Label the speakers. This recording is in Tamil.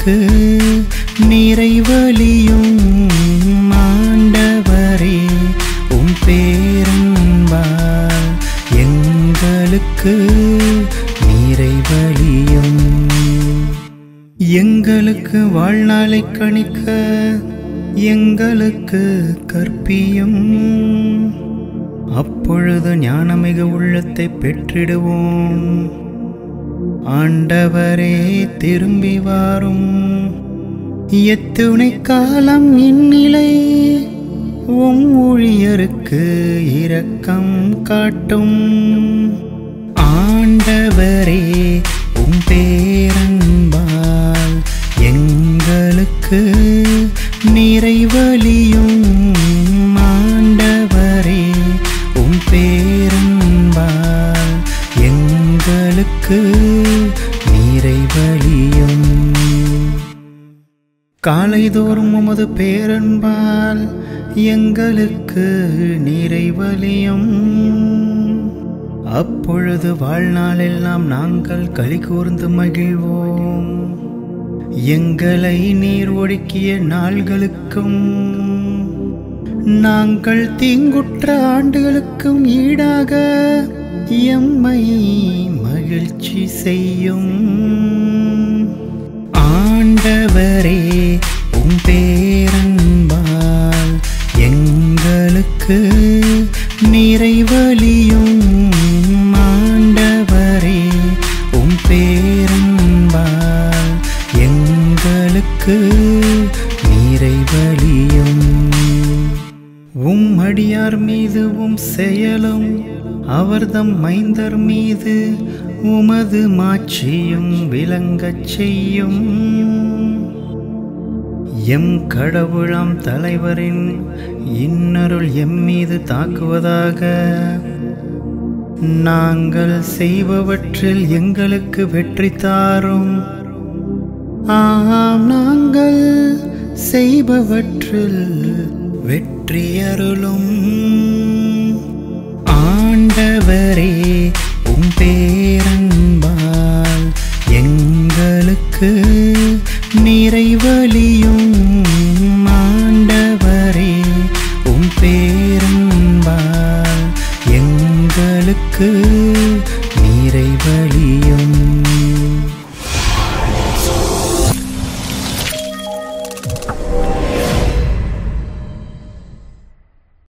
Speaker 1: எங்களுக்கு நிறைவலியும் ஆண்டவரே உம் பேரன்பால் எங்களுக்கு நிறைவலியும் எங்களுக்கு வாழ்நாளை கணிக்க எங்களுக்கு கற்பியும் அப்பொழுது ஞானமிகு உள்ளத்தை பெற்றிடுவோம் ஆண்டவரே திரும்பி வாரும் எத்துணை காலம் இந்நிலை உம் ஊழியருக்கு இரக்கம் காட்டும் ஆண்டவரே உம் பேரன்பால் எங்களுக்கு நிறைவலியும் ஆண்டவரே உம் பேரன்பால் எங்களுக்கு நிறைவலியும் காலைதோறும் உமது பேரன்பால் எங்களுக்கு நிறைவலியும் அப்பொழுது வாழ்நாளெல்லாம் நாங்கள் களி கூர்ந்து மகிழ்வோம் எங்களை நீர் ஒடுக்கிய நாள்களுக்கும் நாங்கள் தீங்குற்ற ஆண்டுகளுக்கும் ஈடாக எம்மை மகிழ்ச்சி செய்யும் ஆண்டவரே உம் பேரன்பால் எங்களுக்கு நிறைவலியும் ஆண்டவரே உம் பேரன்பால் எங்களுக்கு நிறைவலியும் உம் அடியார் மீது உம் செயலும் அவர்தம் மைந்தர் மீது உமது மாட்சியும் விளங்கச் செய்யும் எம் கடவுளாம் தலைவரின் இன்னருள் எம் மீது தாக்குவதாக நாங்கள் செய்பவற்றில் எங்களுக்கு வெற்றி தாரும் ஆம் நாங்கள் செய்பவற்றில் வெற்றி அருளும் ஆண்டவரே உம் பேரன்பால் எங்களுக்கு நிறைவலியும் ஆண்டவரே உம் பேரன்பால் எங்களுக்கு